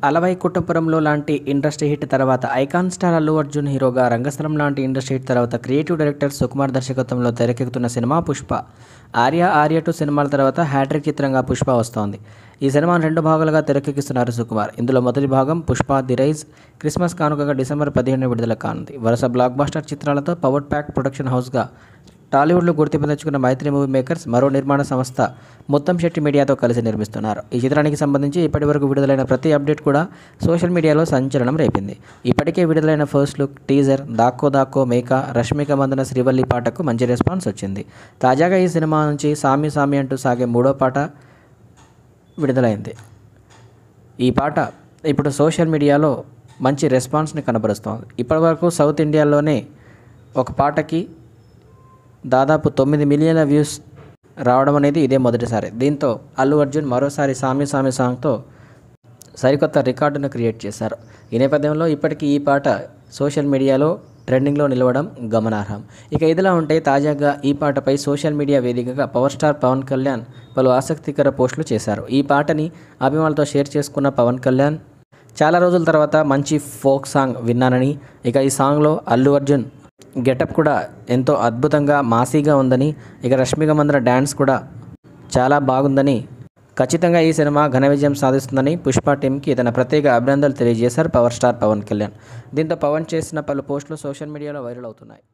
అలవై కుటుంబరంలో లాంటి industry hit తర్వాత ఐకాన్ స్టార్ అల్లు అర్జున్ హీరోగా రంగస్థలం లాంటి ఇండస్ట్రీ హిట్ తర్వాత క్రియేటివ్ డైరెక్టర్ సుకుమార్ దర్శకత్వంలో తెరకెక్కుతున్న సినిమా పుష్ప ఆర్య ఆర్య టూ సినిమాల తర్వాత హ్యాట్రిక్ చిత్రంగా పుష్ప వస్తోంది ఈ సినిమాను రెండు భాగాలుగా తెరకెక్కిస్తున్నారు సుకుమార్ ఇందులో మొదటి భాగం పుష్ప ది రైజ్ క్రిస్మస్ కానుకగా డిసెంబర్ పదిహేను విడుదల కానుంది వరుస బ్లాక్ బాస్టర్ చిత్రాలతో పవర్ ప్యాక్ ప్రొడక్షన్ హౌస్గా టాలీవుడ్లో గుర్తింపు తెచ్చుకున్న మైత్రి మూవీ మేకర్స్ మరో నిర్మాణ సంస్థ ముత్తం శెట్టి మీడియాతో కలిసి నిర్మిస్తున్నారు ఈ చిత్రానికి సంబంధించి ఇప్పటివరకు విడుదలైన ప్రతి అప్డేట్ కూడా సోషల్ మీడియాలో సంచలనం రేపింది ఇప్పటికే విడుదలైన ఫస్ట్ లుక్ టీజర్ దాక్కో దాక్కో మేక రష్మిక మందన శ్రీవల్లి పాటకు మంచి రెస్పాన్స్ వచ్చింది తాజాగా ఈ సినిమా నుంచి సామి సామి అంటూ సాగే మూడో పాట విడుదలైంది ఈ పాట ఇప్పుడు సోషల్ మీడియాలో మంచి రెస్పాన్స్ని కనబరుస్తోంది ఇప్పటివరకు సౌత్ ఇండియాలోనే ఒక పాటకి దాదాపు తొమ్మిది మిలియన్ల వ్యూస్ రావడం అనేది ఇదే మొదటిసారి దీంతో అల్లు అర్జున్ మరోసారి సామి సామి సాంగ్తో సరికొత్త రికార్డును క్రియేట్ చేశారు ఈ నేపథ్యంలో ఇప్పటికీ ఈ పాట సోషల్ మీడియాలో ట్రెండింగ్లో నిలవడం గమనార్హం ఇక ఇదిలా ఉంటే తాజాగా ఈ పాటపై సోషల్ మీడియా వేదికగా పవర్ స్టార్ పవన్ కళ్యాణ్ పలు ఆసక్తికర పోస్టులు చేశారు ఈ పాటని అభిమానులతో షేర్ చేసుకున్న పవన్ కళ్యాణ్ చాలా రోజుల తర్వాత మంచి ఫోక్ సాంగ్ విన్నానని ఇక ఈ సాంగ్లో అల్లు అర్జున్ గెటప్ కూడా ఎంతో అద్భుతంగా మాసీగా ఉందని ఇక రష్మిక మందన డ్యాన్స్ కూడా చాలా బాగుందని ఖచ్చితంగా ఈ సినిమా ఘన విజయం సాధిస్తుందని పుష్ప టీంకి తన ప్రత్యేక అభినందనలు తెలియజేశారు పవర్ స్టార్ పవన్ కళ్యాణ్ దీంతో పవన్ చేసిన పలు పోస్టులు సోషల్ మీడియాలో వైరల్ అవుతున్నాయి